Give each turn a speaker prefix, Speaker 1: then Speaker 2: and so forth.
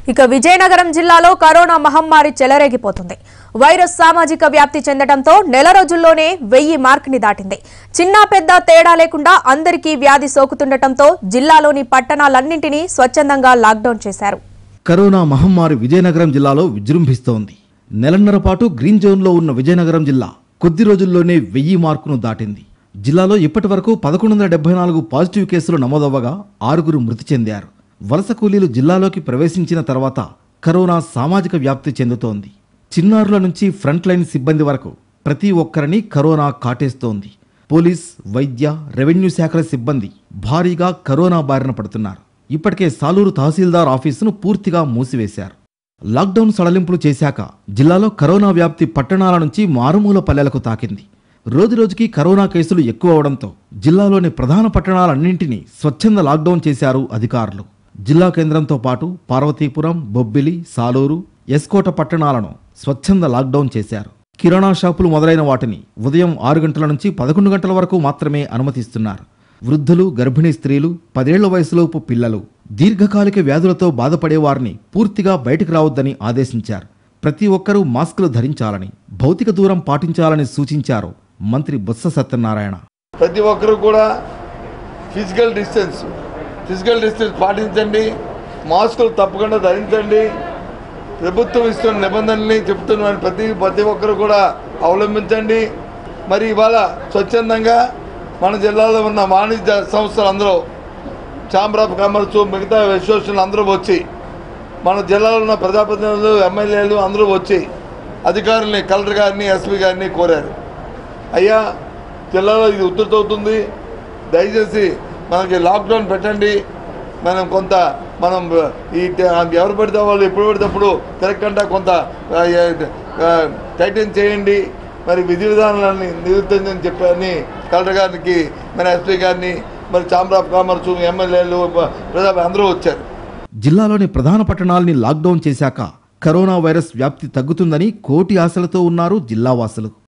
Speaker 1: ఇక విజయనగరం జిల్లాలో కరోనా మహమ్మారి చెలరేగిపోతుంది వైరస్ సామాజిక వ్యాప్తి చెందడంతో నెల రోజుల్లోనే వెయ్యి మార్క్ ని దాటింది చిన్న పెద్ద తేడా లేకుండా అందరికీ వ్యాధి సోకుతుండటంతో జిల్లాలోని పట్టణాలన్నింటినీ స్వచ్ఛందంగా లాక్డౌన్ చేశారు
Speaker 2: కరోనా మహమ్మారి విజయనగరం జిల్లాలో విజృంభిస్తోంది నెలన్నర పాటు గ్రీన్ జోన్లో ఉన్న విజయనగరం జిల్లా కొద్ది రోజుల్లోనే వెయ్యి మార్కును దాటింది జిల్లాలో ఇప్పటి వరకు పదకొండు వందల డెబ్బై నాలుగు పాజిటివ్ కేసులు నమోదవ్వగా ఆరుగురు మృతి చెందారు వలస కూలీలు జిల్లాలోకి ప్రవేశించిన తర్వాత కరోనా సామాజిక వ్యాప్తి చెందుతోంది చిన్నారుల నుంచి ఫ్రంట్ లైన్ సిబ్బంది వరకు ప్రతి ఒక్కరిని కరోనా కాటేస్తోంది పోలీస్ వైద్య రెవెన్యూ శాఖల సిబ్బంది భారీగా కరోనా బారిన పడుతున్నారు ఇప్పటికే సాలూరు తహసీల్దార్ ఆఫీసును పూర్తిగా మూసివేశారు లాక్డౌన్ సడలింపులు చేశాక జిల్లాలో కరోనా వ్యాప్తి పట్టణాల నుంచి మారుమూల పల్లెలకు తాకింది రోజురోజుకి కరోనా కేసులు ఎక్కువ అవడంతో జిల్లాలోని ప్రధాన పట్టణాలన్నింటినీ స్వచ్ఛంద లాక్డౌన్ చేశారు అధికారులు జిల్లా కేంద్రంతో పాటు పార్వతీపురం బొబ్బిలి సాలూరు ఎస్కోట పట్టణాలను స్వచ్ఛంద లాక్డౌన్ చేశారు కిరాణా షాపులు మొదలైన వాటిని ఉదయం ఆరు గంటల నుంచి పదకొండు గంటల వరకు మాత్రమే అనుమతిస్తున్నారు వృద్ధులు గర్భిణీ స్త్రీలు పదేళ్ల వయసులోపు పిల్లలు దీర్ఘకాలిక వ్యాధులతో బాధపడే వారిని పూర్తిగా బయటకు రావద్దని ఆదేశించారు ప్రతి ఒక్కరూ మాస్కులు ధరించాలని భౌతిక దూరం పాటించాలని సూచించారు మంత్రి బొత్స సత్యనారాయణ
Speaker 3: ప్రతి ఒక్కరూ కూడా ఫిజికల్ డిస్టెన్స్ ఫిజికల్ డిస్టెన్స్ పాటించండి మాస్కులు తప్పకుండా ధరించండి ప్రభుత్వం ఇస్తున్న నిబంధనల్ని చెప్తున్నాను ప్రతి ప్రతి ఒక్కరు కూడా అవలంబించండి మరి ఇవాళ స్వచ్ఛందంగా మన జిల్లాలో ఉన్న వాణిజ్య సంస్థలు అందరూ ఛాంబర్ ఆఫ్ కామర్స్ మిగతా అసోసియేషన్లు అందరూ వచ్చి మన జిల్లాలో ఉన్న ప్రజాప్రతినిధులు ఎమ్మెల్యేలు అందరూ వచ్చి అధికారుల్ని కలెక్టర్ గారిని ఎస్పీ గారిని కోరారు అయ్యా జిల్లాలో ఇది ఉధృతవుతుంది దయచేసి మనకి లాక్డౌన్ పెట్టండి మనం కొంత మనం ఈ ట- ఎవరు పడితే వాళ్ళు ఎప్పుడు పడితే అప్పుడు తిరగకుండా కొంత ఆ, ఏ- ఆ, టైటన్ చేయండి మరి విధి విధానాలని నిరుద్దని చెప్పని కలెక్టర్ గారికి మన ఎస్పీ గారిని మరి ఛాంబర్ ఆఫ్ కామర్స్ ఎమ్మెల్యేలు ప్రజా అందరూ వచ్చారు
Speaker 2: జిల్లాలోని ప్రధాన పట్టణాల్ని లాక్డౌన్ చేశాక కరోనా వైరస్ వ్యాప్తి తగ్గుతుందని కోటి ఆశలతో ఉన్నారు జిల్లావాసులు